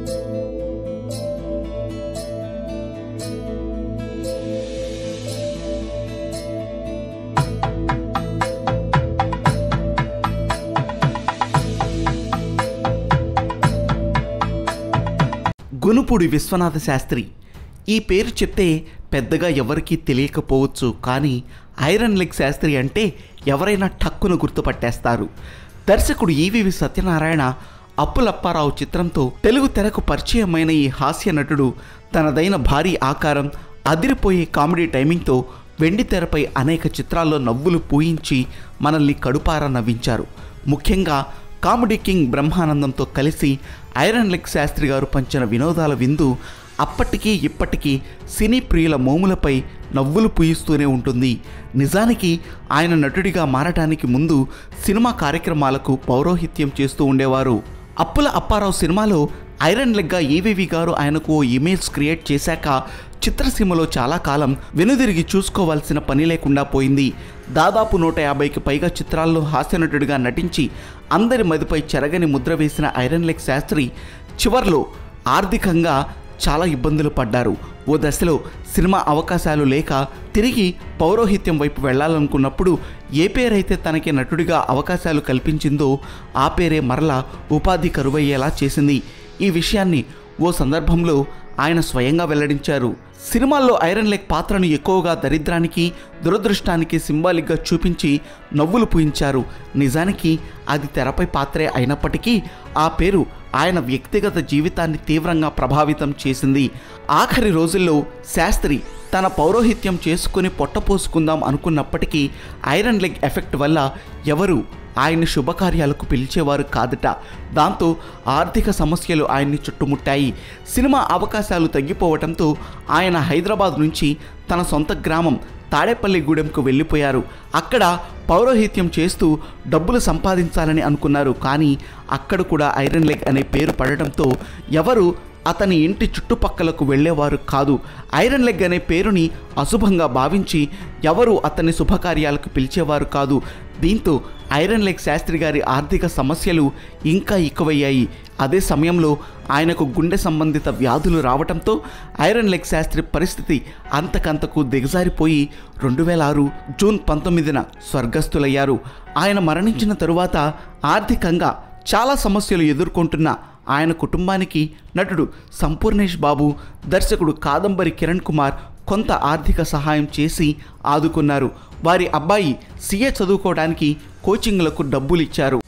గునుపూడి విశ్వనాథ శాస్త్రి ఈ పేరు చెప్తే పెద్దగా ఎవరికీ తెలియకపోవచ్చు కానీ ఐరన్ లెగ్ శాస్త్రి అంటే ఎవరైనా టక్కును గుర్తుపట్టేస్తారు దర్శకుడు ఈవివి సత్యనారాయణ అప్పులప్పారావు చిత్రంతో తెలుగు తెరకు పరిచయమైన ఈ హాస్య నటుడు తనదైన భారీ ఆకారం అదిరిపోయే కామెడీ టైమింగ్తో వెండి తెరపై అనేక చిత్రాల్లో నవ్వులు పూయించి మనల్ని కడుపారా నవ్వించారు ముఖ్యంగా కామెడీ కింగ్ బ్రహ్మానందంతో కలిసి ఐరన్ లెగ్ శాస్త్రి గారు పంచిన వినోదాల విందు అప్పటికీ ఇప్పటికీ సినీ ప్రియుల మోములపై నవ్వులు పూయిస్తూనే ఉంటుంది నిజానికి ఆయన నటుడిగా మారటానికి ముందు సినిమా కార్యక్రమాలకు పౌరోహిత్యం చేస్తూ ఉండేవారు అప్పుల అప్పారావు సినిమాలో ఐరన్ లెగ్గా ఈవీవి గారు ఆయనకు ఓ ఇమేజ్ క్రియేట్ చేశాక చిత్రసీమలో చాలా కాలం వెనుదిరిగి చూసుకోవాల్సిన పని లేకుండా పోయింది దాదాపు నూట యాభైకి పైగా చిత్రాల్లో హాస్యనటుడిగా నటించి అందరి మదిపై చెరగని ముద్ర వేసిన ఐరన్ లెగ్ శాస్త్రి చివర్లో ఆర్థికంగా చాలా ఇబ్బందులు పడ్డారు ఓ దశలో సినిమా అవకాశాలు లేక తిరిగి పౌరోహిత్యం వైపు వెళ్ళాలనుకున్నప్పుడు ఏ పేరైతే తనకి నటుడిగా అవకాశాలు కల్పించిందో ఆ పేరే మరలా ఉపాధి కరువయ్యేలా చేసింది ఈ విషయాన్ని ఓ సందర్భంలో ఆయన స్వయంగా వెల్లడించారు సినిమాల్లో ఐరన్ లెగ్ పాత్రను ఎక్కువగా దరిద్రానికి దురదృష్టానికి సింబాలిక్గా చూపించి నవ్వులు పూయించారు నిజానికి అది తెరపై పాత్రే అయినప్పటికీ ఆ పేరు ఆయన వ్యక్తిగత జీవితాన్ని తీవ్రంగా ప్రభావితం చేసింది ఆఖరి రోజుల్లో శాస్త్రి తన పౌరోహిత్యం చేసుకుని పొట్టపోసుకుందాం అనుకున్నప్పటికీ ఐరన్ లెగ్ ఎఫెక్ట్ వల్ల ఎవరు ఆయన్ని శుభకార్యాలకు పిలిచేవారు కాదట దాంతో ఆర్థిక సమస్యలు ఆయన్ని చుట్టుముట్టాయి సినిమా అవకాశాలు తగ్గిపోవడంతో ఆయన హైదరాబాద్ నుంచి తన సొంత గ్రామం తాడేపల్లిగూడెంకు వెళ్ళిపోయారు అక్కడ పౌరోహిత్యం చేస్తూ డబ్బులు సంపాదించాలని అనుకున్నారు కానీ అక్కడ కూడా ఐరన్ లెగ్ అనే పేరు పడటంతో ఎవరు అతని ఇంటి చుట్టుపక్కలకు వెళ్ళేవారు కాదు ఐరన్ లెగ్ అనే పేరుని అశుభంగా భావించి ఎవరు అతన్ని శుభకార్యాలకు పిలిచేవారు కాదు దీంతో ఐరన్ లెగ్ శాస్త్రి గారి ఆర్థిక సమస్యలు ఇంకా ఎక్కువయ్యాయి అదే సమయంలో ఆయనకు గుండె సంబంధిత వ్యాధులు రావడంతో ఐరన్ లెగ్ శాస్త్రి పరిస్థితి అంతకంతకు దిగజారిపోయి రెండు వేల ఆరు జూన్ పంతొమ్మిదిన స్వర్గస్థులయ్యారు ఆయన మరణించిన తరువాత ఆర్థికంగా చాలా సమస్యలు ఎదుర్కొంటున్న ఆయన కుటుంబానికి నటుడు సంపూర్ణేష్ బాబు దర్శకుడు కాదంబరి కిరణ్ కుమార్ కొంత ఆర్థిక సహాయం చేసి ఆదుకున్నారు వారి అబ్బాయి సీఏ చదువుకోవడానికి కోచింగ్లకు డబ్బులు ఇచ్చారు